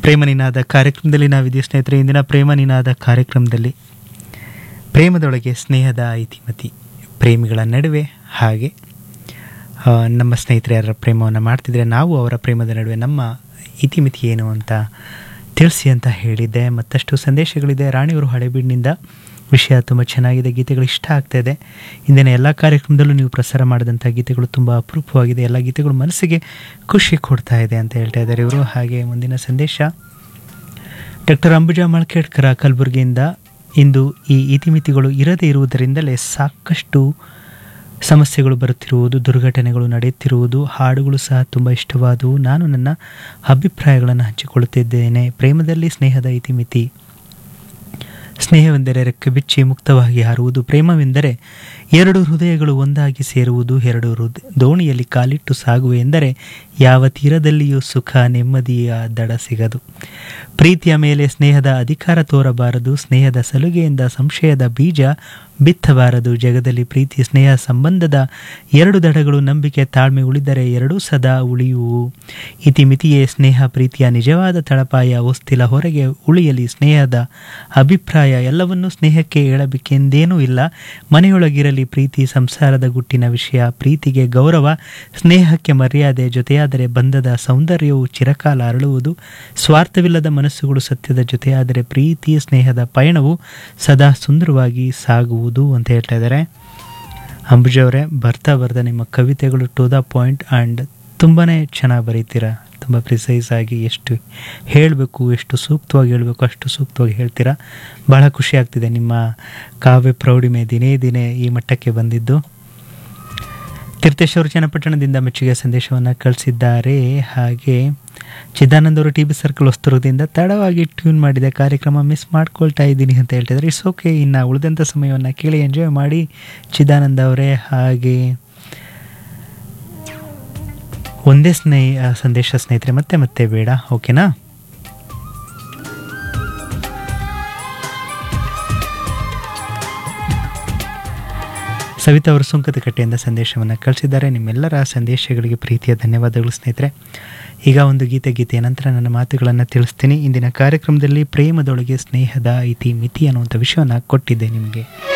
ಪ್ರೇಮ ನಿನಾದ ಕಾರ್ಯಕ್ರಮದಲ್ಲಿ ನಾವಿದ್ದೀವಿ ಸ್ನೇಹಿತರೆ ಇಂದಿನ ಪ್ರೇಮ ನಿನಾದ ಕಾರ್ಯಕ್ರಮದಲ್ಲಿ ಪ್ರೇಮದೊಳಗೆ ಸ್ನೇಹದ ಇತಿಮತಿ ಪ್ರೇಮಿಗಳ ನಡುವೆ ಹಾಗೆ ಆ, ನಮ್ಮ ಸ್ನೇಹಿತರು ಯಾರ ಪ್ರೇಮವನ್ನು ಮಾಡ್ತಿದ್ರೆ ನಾವು ಅವರ ಪ್ರೇಮದ ನಡುವೆ ನಮ್ಮ ಇತಿಮಿತಿ ಏನು ಅಂತ ತಿಳಿಸಿ ಅಂತ ಹೇಳಿದ್ದೆ ಮತ್ತಷ್ಟು ಸಂದೇಶಗಳಿದೆ ರಾಣಿಯವರು ಹಳೆಬೀಡಿನಿಂದ ವಿಷಯ ತುಂಬ ಚೆನ್ನಾಗಿದೆ ಗೀತೆಗಳು ಇಷ್ಟ ಆಗ್ತಾ ಇದೆ ಇಂದಿನ ಎಲ್ಲ ಕಾರ್ಯಕ್ರಮದಲ್ಲೂ ನೀವು ಪ್ರಸಾರ ಮಾಡಿದಂಥ ಗೀತೆಗಳು ತುಂಬ ಅಪರೂಪವಾಗಿದೆ ಎಲ್ಲ ಗೀತೆಗಳು ಮನಸ್ಸಿಗೆ ಖುಷಿ ಕೊಡ್ತಾ ಇದೆ ಅಂತ ಹೇಳ್ತಾ ಇದ್ದಾರೆ ಇವರು ಹಾಗೆ ಮುಂದಿನ ಸಂದೇಶ ಡಾಕ್ಟರ್ ಅಂಬುಜಾ ಮಳ್ಕೇಡ್ಕರ ಕಲಬುರಗಿಯಿಂದ ಇಂದು ಈ ಇತಿಮಿತಿಗಳು ಇರದೇ ಇರುವುದರಿಂದಲೇ ಸಾಕಷ್ಟು ಸಮಸ್ಯೆಗಳು ಬರುತ್ತಿರುವುದು ದುರ್ಘಟನೆಗಳು ನಡೆಯುತ್ತಿರುವುದು ಹಾಡುಗಳು ಸಹ ತುಂಬ ಇಷ್ಟವಾದವು ನಾನು ನನ್ನ ಅಭಿಪ್ರಾಯಗಳನ್ನು ಹಂಚಿಕೊಳ್ಳುತ್ತಿದ್ದೇನೆ ಪ್ರೇಮದಲ್ಲಿ ಸ್ನೇಹದ ಇತಿಮಿತಿ ಸ್ನೇಹವೆಂದರೆ ರೆಕ್ಕೆ ಬಿಚ್ಚಿ ಮುಕ್ತವಾಗಿ ಹಾರುವುದು ಪ್ರೇಮವೆಂದರೆ ಎರಡು ಹೃದಯಗಳು ಒಂದಾಗಿ ಸೇರುವುದು ಎರಡು ಹೃದಯ ದೋಣಿಯಲ್ಲಿ ಕಾಲಿಟ್ಟು ಸಾಗುವೆ ಎಂದರೆ ಯಾವ ತೀರದಲ್ಲಿಯೂ ಸುಖ ನೆಮ್ಮದಿಯ ದಡ ಸಿಗದು ಪ್ರೀತಿಯ ಮೇಲೆ ಸ್ನೇಹದ ಅಧಿಕಾರ ತೋರಬಾರದು ಸ್ನೇಹದ ಸಲುಗೆಯಿಂದ ಸಂಶಯದ ಬೀಜ ಬಿತ್ತಬಾರದು ಜಗದಲ್ಲಿ ಪ್ರೀತಿ ಸ್ನೇಹ ಸಂಬಂಧದ ಎರಡು ದಡಗಳು ನಂಬಿಕೆ ತಾಳ್ಮೆ ಉಳಿದರೆ ಎರಡೂ ಸದಾ ಉಳಿಯುವು ಇತಿಮಿತಿಯೇ ಸ್ನೇಹ ಪ್ರೀತಿಯ ನಿಜವಾದ ತಳಪಾಯ ಹೊಸ್ತಿಲ ಹೊರಗೆ ಉಳಿಯಲಿ ಸ್ನೇಹದ ಅಭಿಪ್ರಾಯ ಎಲ್ಲವನ್ನೂ ಸ್ನೇಹಕ್ಕೆ ಹೇಳಬೇಕೆಂದೇನೂ ಇಲ್ಲ ಮನೆಯೊಳಗಿರಲಿ ಪ್ರೀತಿ ಸಂಸಾರದ ಗುಟ್ಟಿನ ವಿಷಯ ಪ್ರೀತಿಗೆ ಗೌರವ ಸ್ನೇಹಕ್ಕೆ ಮರ್ಯಾದೆ ಜೊತೆಯಾದರೆ ಬಂಧದ ಸೌಂದರ್ಯವು ಚಿರಕಾಲ ಅರಳುವುದು ಸ್ವಾರ್ಥವಿಲ್ಲದ ಮನಸ್ಸುಗಳು ಸತ್ಯದ ಜೊತೆಯಾದರೆ ಪ್ರೀತಿ ಸ್ನೇಹದ ಪಯಣವು ಸದಾ ಸುಂದರವಾಗಿ ಸಾಗುವುದು ಅಂತ ಹೇಳ್ತಾ ಇದ್ದಾರೆ ಅಂಬುಜ್ ಅವರೇ ಬರ್ತಾ ಬರ್ತಾ ನಿಮ್ಮ ಕವಿತೆಗಳು ಟು ದ ಪಾಯಿಂಟ್ ಆ್ಯಂಡ್ ತುಂಬಾ ಚೆನ್ನಾಗಿ ಬರೀತೀರಾ ತುಂಬ ಪ್ರಿಸೈಸ್ ಆಗಿ ಎಷ್ಟು ಹೇಳಬೇಕು ಎಷ್ಟು ಸೂಕ್ತವಾಗಿ ಹೇಳಬೇಕು ಅಷ್ಟು ಸೂಕ್ತವಾಗಿ ಹೇಳ್ತೀರಾ ಬಹಳ ಖುಷಿ ಆಗ್ತಿದೆ ನಿಮ್ಮ ಕಾವ್ಯ ಪ್ರೌಢಿಮೆ ದಿನೇ ದಿನೇ ಈ ಮಟ್ಟಕ್ಕೆ ಬಂದಿದ್ದು ತೀರ್ಥೇಶ್ವರ ಚನ್ನಪಟ್ಟಣದಿಂದ ಮೆಚ್ಚುಗೆ ಸಂದೇಶವನ್ನು ಕಳಿಸಿದ್ದಾರೆ ಹಾಗೆ ಚಿದಾನಂದ್ ಅವರು ಟಿ ಬಿ ಸರ್ಕಲ್ ಹೊಸ್ತುರದಿಂದ ತಡವಾಗಿ ಟ್ಯೂನ್ ಮಾಡಿದೆ ಕಾರ್ಯಕ್ರಮ ಮಿಸ್ ಮಾಡ್ಕೊಳ್ತಾ ಇದ್ದೀನಿ ಅಂತ ಹೇಳ್ತಿದ್ದಾರೆ ಇಟ್ಸ್ ಓಕೆ ಇನ್ನು ಉಳಿದಂಥ ಸಮಯವನ್ನು ಕೇಳಿ ಎಂಜಾಯ್ ಮಾಡಿ ಚಿದಾನಂದ್ ಅವರೇ ಹಾಗೆ ಒಂದೇ ಸ್ನೇಹ ಸಂದೇಶ ಸ್ನೇಹಿತರೆ ಮತ್ತೆ ಮತ್ತೆ ಬೇಡ ಓಕೆನಾ ಸವಿತಾ ಅವರು ಸುಂಕದಕಟ್ಟೆಯಿಂದ ಸಂದೇಶವನ್ನು ಕಳಿಸಿದ್ದಾರೆ ನಿಮ್ಮೆಲ್ಲರ ಸಂದೇಶಗಳಿಗೆ ಪ್ರೀತಿಯ ಧನ್ಯವಾದಗಳು ಸ್ನೇಹಿತರೆ ಈಗ ಒಂದು ಗೀತೆ ಗೀತೆಯ ನಂತರ ನನ್ನ ಮಾತುಗಳನ್ನು ತಿಳಿಸ್ತೀನಿ ಇಂದಿನ ಕಾರ್ಯಕ್ರಮದಲ್ಲಿ ಪ್ರೇಮದೊಳಗೆ ಸ್ನೇಹದ ಇತಿ ಮಿತಿ ಅನ್ನುವಂಥ ವಿಷಯವನ್ನು ಕೊಟ್ಟಿದ್ದೆ ನಿಮಗೆ